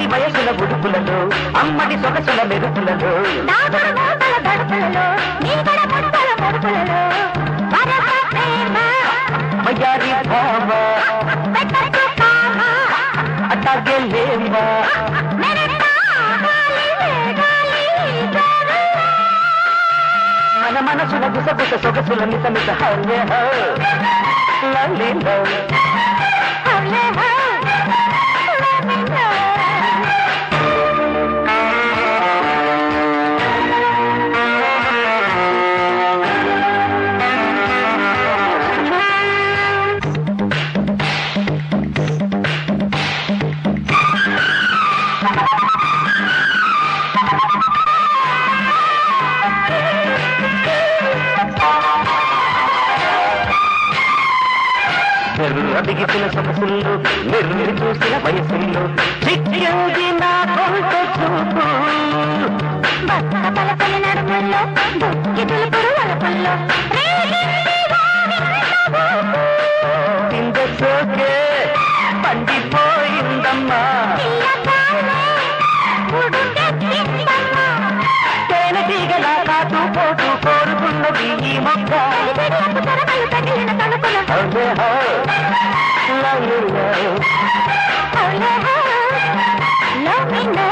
ఉమ్మడి వయసుల ఉడుపులలో అమ్మడి సొగసుల మెరుపులలో దాగుడు మూతల దడుపులలో నీగడ ముట్టల ముడుపులలో వరస ప్రేమ మయారి భావ పెట్టకు కామ అట్టాగే లేవా మెరటా గాలి వేగాలి జరు మన మనసుల గుసగుస సొగసుల మిత మిత హల్లే హో లల్లే లో హల్లే హో లమిలో ఎర్ర దిగిసిన సొగసుల్లో నిర్మిరి చూసిన వయసుల్లో చిక్కింది నా కొంత చూపు బక్క పలకల నడుముల్లో బుక్కి తులుపుడు వలపుల్లో రేగింది వారిన ఊపు. కింద సోకే పండిపోయిందమ్మా పిల్లకాయలే ఉడుకెత్తిందమ్మా. తేనెటీగలా కాటు పోటు కోరుకున్నది ఈ మొక్క తడిబిడియపు తెరమలు తగిలిన తలుపులు. హల్లే హో లల్లే లో హల్లే హో, లమిలో.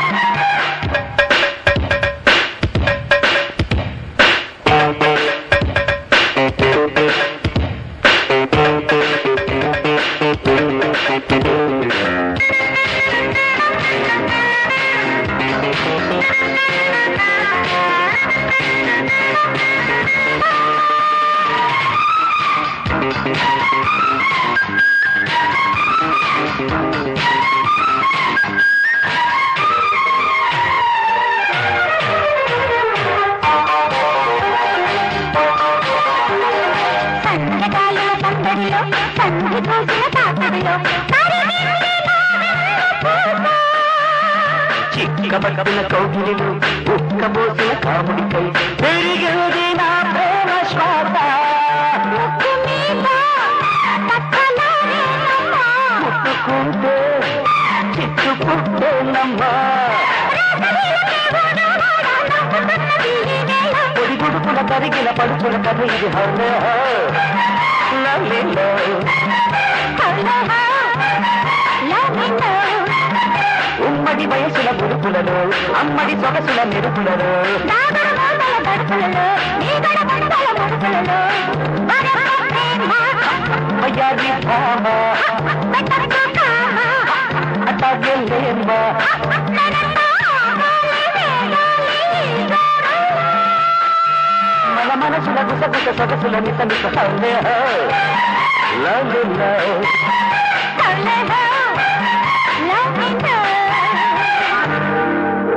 సంధ్యకాలుల సందడిలో సంధి కోసిన తాతడిలో కరిగింది నా పూత. చిక్కబట్టిన కౌగిలిలు ఉక్కబోసిన కాముడికై పెరిగింది నా ప్రేమ శ్వాస ముక్కు మీద పక్కలారేనమ్మా. ముట్టుకుంటే చిట్టుకుంటేనమ్మా పొడి గుడుకుల కరిగిన పడుకుల కథ ఇది హల్లే హో లల్లిలో ఉమ్మడి వయసుల బుడుపులలో అమ్మడి సొగసుల మెరుపులలో అయ్యాది భామ అట్టాగే లేమ్మా మన మనసుల గుసగుస సొగసుల మిత మిత హల్లే హో లల్లిలో Love me now.